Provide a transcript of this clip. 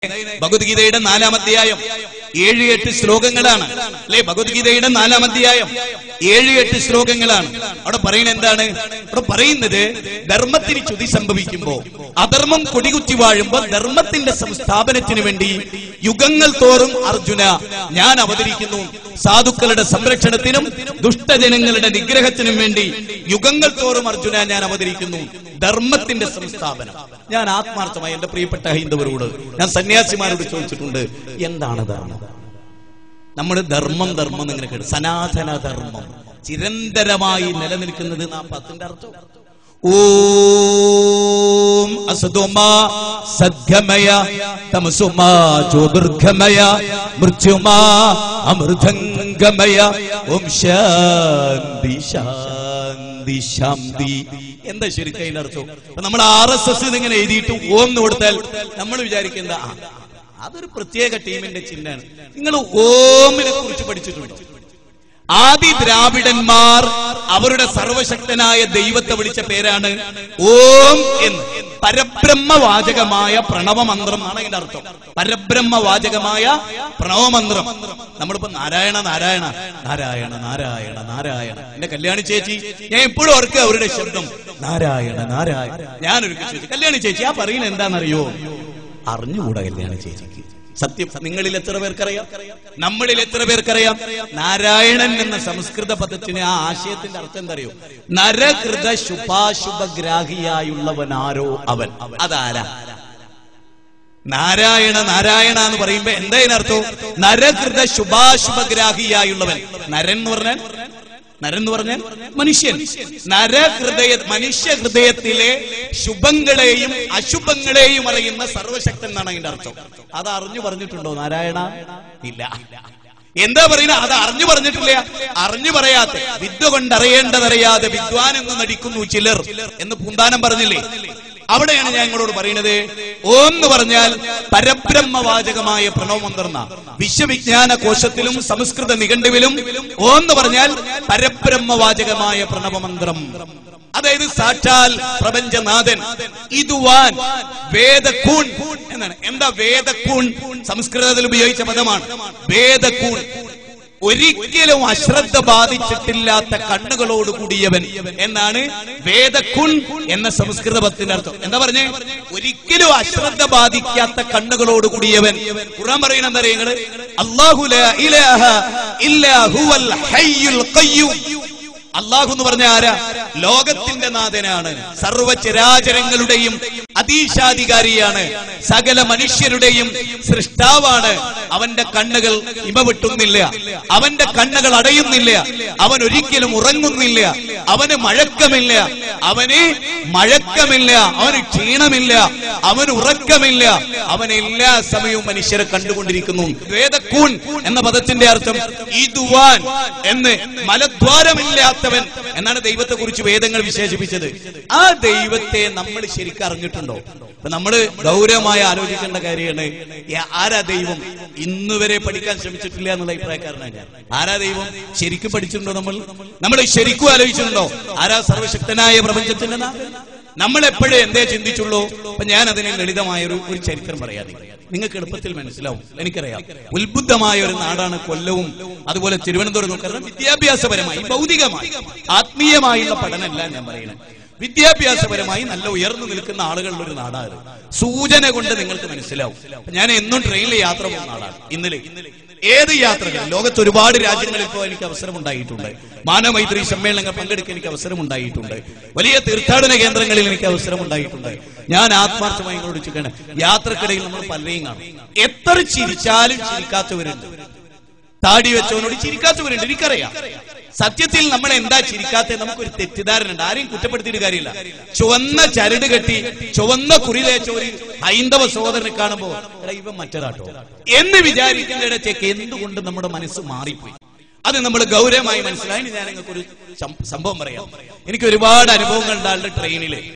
ഭഗവത്ഗീതയുടെ നാലാം അധ്യായം ഏഴ് എട്ട് ശ്ലോകങ്ങളാണ് അല്ലെ ഭഗവത്ഗീതയുടെ നാലാം അധ്യായം ഏഴ് എട്ട് ശ്ലോകങ്ങളാണ് അവിടെ പറയുന്നത് എന്താണ് അവിടെ പറയുന്നത് ധർമ്മത്തിന് ചുതി സംഭവിക്കുമ്പോ അധർമ്മം കൊടികുത്തി വാഴുമ്പോ ധർമ്മത്തിന്റെ സംസ്ഥാപനത്തിന് വേണ്ടി യുഗങ്ങൾ തോറും അർജുന ഞാൻ അവതരിക്കുന്നു സാധുക്കളുടെ സംരക്ഷണത്തിനും ദുഷ്ടജനങ്ങളുടെ നിഗ്രഹത്തിനും വേണ്ടി യുഗങ്ങൾ തോറും അർജുന ഞാൻ അവതരിക്കുന്നു ധർമ്മത്തിന്റെ സംസ്ഥാപനം ഞാൻ ആത്മാർത്ഥമായി എന്റെ പ്രിയപ്പെട്ട ഹൈന്ദവരോട് ഞാൻ സന്യാസിമാരോട് ചോദിച്ചിട്ടുണ്ട് എന്താണ് ധർമ്മം നമ്മൾ ധർമ്മം ധർമ്മം ഇങ്ങനെ കേട്ടു സനാതന ധർമ്മം ചിരന്തരമായി നിലനിൽക്കുന്നത് നാ പത്തിന്റെ അർത്ഥം ഓം അസതോമാ സദ്ഗമയ തമസുമാ ജ്യോതിർഗമയ മൃത്യുമാ അമൃതംഗമയ ഓം ശാന്തി ശാന്തി ശാന്തി എന്താ ശരിക്കും അതിന്റെ അർത്ഥം അപ്പൊ നമ്മൾ ആർ എസ് എസ് ഇതിങ്ങനെ എഴുതിയിട്ട് ഓം എന്ന് കൊടുത്താൽ നമ്മൾ വിചാരിക്കുന്ന ആ അതൊരു പ്രത്യേക ടീമിന്റെ ചിഹ്നമാണ് നിങ്ങൾ ഓമിനെ കുറിച്ച് പഠിച്ചിട്ടുണ്ടോ ആദി ദ്രാവിഡന്മാർ അവരുടെ സർവശക്തനായ ദൈവത്തെ വിളിച്ച പേരാണ് ഓം എന്ന് പരബ്രഹ്മവാചകമായ പ്രണവമന്ത്രം എന്നാണ് അതിന്റെ അർത്ഥം പരബ്രഹ്മവാചകമായ പ്രണവമന്ത്രം നമ്മളിപ്പോ നാരായണ നാരായണ നാരായണ നാരായണ നാരായണ എന്റെ കല്യാണി ചേച്ചി ഞാൻ എപ്പോഴും ഓർക്കുക അവരുടെ ശബ്ദം നാരായണ നാരായണ ഞാനൊരു ചേച്ചി കല്യാണി ചേച്ചി ആ പറയുന്നത് എന്താണെന്നറിയോ അറിഞ്ഞുകൂടാ കല്യാണ ചേച്ചിക്ക് സത്യം നിങ്ങളിൽ എത്ര പേർക്കറിയാം നമ്മളിൽ എത്ര പേർക്കറിയാം നാരായണൻ എന്ന സംസ്കൃത പദത്തിന് ആ ആശയത്തിന്റെ അർത്ഥം എന്താ അറിയോ നരകൃത ശുഭാശുഭഗ്രാഹിയായുള്ളവനാരോ അവൻ അതാരാ നാരായണ നാരായണ എന്ന് പറയുമ്പോ എന്താ ഇതിനർത്ഥം നരകൃത ശുഭാശുഭഗ്രാഹിയായുള്ളവൻ നരൻ എന്ന് പറഞ്ഞാൽ നരൻ എന്ന് പറഞ്ഞാൽ മനുഷ്യൻ നരഹൃദയ മനുഷ്യ ഹൃദയത്തിലെ ശുഭങ്ങളെയും അശുഭങ്ങളെയും അറിയുന്ന സർവശക്തൻ എന്നാണ് അതിന്റെ അർത്ഥം അത് അറിഞ്ഞു പറഞ്ഞിട്ടുണ്ടോ നാരായണ ഇല്ല എന്താ പറയുന്നത് അത് അറിഞ്ഞു പറഞ്ഞിട്ടില്ല അറിഞ്ഞു പറയാത്ത വിദ്യ കൊണ്ടറിയേണ്ടതറിയാതെ വിദ്വാൻ എന്ന് നടിക്കുന്നു ചിലർ എന്ന് പൂന്താനം പറഞ്ഞില്ലേ അവിടെയാണ് ഞാൻ നിങ്ങളോട് പറയുന്നത് ഓം എന്ന് പറഞ്ഞാൽ പരബ്രഹ്മവാചകമായ പ്രണവമന്ത്രന്ന വിശ്വവിജ്ഞാന കോശത്തിലും സംസ്കൃത നിഘണ്ടുവിലും ഓം എന്ന് പറഞ്ഞാൽ പരബ്രഹ്മവാചകമായ പ്രണവമന്ത്രം അതായത് സാക്ഷാൽ പ്രപഞ്ചനാഥൻ ഇതുവാൻ വേദക്കൂൺ എന്നാണ് എന്താ വേദക്കൂൺ സംസ്കൃതത്തിൽ ഉപയോഗിച്ച പദമാണ് വേദക്കൂൺ ഒരിക്കലും അശ്രദ്ധ ബാധിച്ചിട്ടില്ലാത്ത കണ്ണുകളോട് കൂടിയവൻ എന്നാണ് വേദക്കുൺ എന്ന സംസ്കൃത പദത്തിന്റെ അർത്ഥം എന്താ പറഞ്ഞേ ഒരിക്കലും അശ്രദ്ധ ബാധിക്കാത്ത കണ്ണുകളോട് കൂടിയവൻ ഖുറാൻ പറയുന്ന എന്താ നിങ്ങള് അല്ലാഹു ലാ ഇലാഹ ഇല്ലാ ഹുവൽ ഹയ്യുൽ ഖയ്യൂം അള്ളാഹു എന്ന് പറഞ്ഞ ആരാ ലോകത്തിന്റെ നാഥനാണ് സർവചരാചരങ്ങളുടെയും അതീശാധികാരിയാണ് സകല മനുഷ്യരുടെയും സൃഷ്ടാവാണ് അവന്റെ കണ്ണുകൾ ഇമവെട്ടുന്നില്ല അവന്റെ കണ്ണുകൾ അടയുന്നില്ല അവൻ ഒരിക്കലും ഉറങ്ങുന്നില്ല അവന് മഴക്കമില്ല അവന് മഴക്കമില്ല അവന് ക്ഷീണമില്ല അവന് ഉറക്കമില്ല അവൻ എല്ലാ സമയവും മനുഷ്യരെ കണ്ടുകൊണ്ടിരിക്കുന്നു വേദക്കൂൺ എന്ന പദത്തിന്റെ അർത്ഥം ഇതുവാൻ എന്ന് മലദ്വാരമില്ലാത്തവൻ എന്നാണ് ദൈവത്തെ കുറിച്ച് വേദങ്ങൾ വിശേഷിപ്പിച്ചത് ആ ദൈവത്തെ നമ്മൾ ശരിക്കും അറിഞ്ഞിട്ടുണ്ടോ അപ്പൊ നമ്മള് ഗൗരവമായി ആലോചിക്കേണ്ട കാര്യമാണ് യ- ആരാ ദൈവം ഇന്നുവരെ പഠിക്കാൻ ശ്രമിച്ചിട്ടില്ല എന്നുള്ള അഭിപ്രായക്കാരനാണ് ഞാൻ ആരാ ദൈവം ശരിക്കും പഠിച്ചിട്ടുണ്ടോ നമ്മൾ നമ്മൾ ശരിക്കും ആലോചിച്ചിട്ടുണ്ടോ ആരാ സർവശക്തനായ പ്രപഞ്ചത്തിന്റെ നാഥൻ നമ്മൾ എപ്പോഴും എന്തേ ചിന്തിച്ചുള്ളൂ അപ്പൊ ഞാൻ അതിനെ ലളിതമായ ഒരു ഒരു ചരിത്രം പറയാതെ നിങ്ങൾക്ക് എളുപ്പത്തിൽ മനസ്സിലാവും എനിക്കറിയാം ഉത്ബുദ്ധമായ ഒരു നാടാണ് കൊല്ലവും അതുപോലെ തിരുവനന്തപുരം കാരണം വിദ്യാഭ്യാസപരമായി ഭൗതികമായി ആത്മീയമായുള്ള പഠനമല്ല ഞാൻ പറയുന്നത് വിദ്യാഭ്യാസപരമായി നല്ല ഉയർന്നു നിൽക്കുന്ന ആളുകളുടെ ഒരു നാടാണ് സൂചന കൊണ്ട് നിങ്ങൾക്ക് മനസ്സിലാവും ഞാൻ എന്നും ട്രെയിനിൽ യാത്ര പോകുന്ന ആളാണ് ഇന്നലെ ഏത് യാത്രകൾ ലോകത്ത് ഒരുപാട് രാജ്യങ്ങളിൽ പോകാൻ എനിക്ക് അവസരമുണ്ടായിട്ടുണ്ട് മാനവൈത്രി സമ്മേളനങ്ങൾ പങ്കെടുക്കാൻ എനിക്ക് അവസരമുണ്ടായിട്ടുണ്ട് വലിയ തീർത്ഥാടന കേന്ദ്രങ്ങളിൽ എനിക്ക് അവസരമുണ്ടായിട്ടുണ്ട് ഞാൻ ആത്മാർത്ഥമായി നിങ്ങളോട് ചോദിക്കുകയാണ് യാത്രക്കിടയിൽ നമ്മൾ പലരെയും കാണും എത്ര ചിരിച്ചാലും ചിരിക്കാത്തവരുണ്ട് താടി വെച്ചവനോട് ചിരിക്കാത്തവരുണ്ട് എനിക്കറിയാം സത്യത്തിൽ നമ്മൾ എന്താ ചിരിക്കാത്ത നമുക്കൊരു തെറ്റിദ്ധാരണ ഉണ്ട് ആരെയും കുറ്റപ്പെടുത്തിയിട്ട് കാര്യമില്ല ചുവന്ന ചരട് കെട്ടി ചുവന്ന കുറി തേച്ച ഒരു ഹൈന്ദവ സഹോദരനെ കാണുമ്പോ എടാ, ഇവൻ മറ്റൊരാട്ടോ എന്ന് വിചാരിക്കുന്നിടത്തേക്ക് എന്തുകൊണ്ട് നമ്മുടെ മനസ്സ് മാറിപ്പോയി അത് നമ്മൾ ഗൗരവമായി മനസ്സിലായി ഞാൻ നിങ്ങൾക്ക് ഒരു സംഭവം പറയാം എനിക്ക് ഒരുപാട് അനുഭവങ്ങൾ ഉണ്ടാകുന്ന ട്രെയിനില്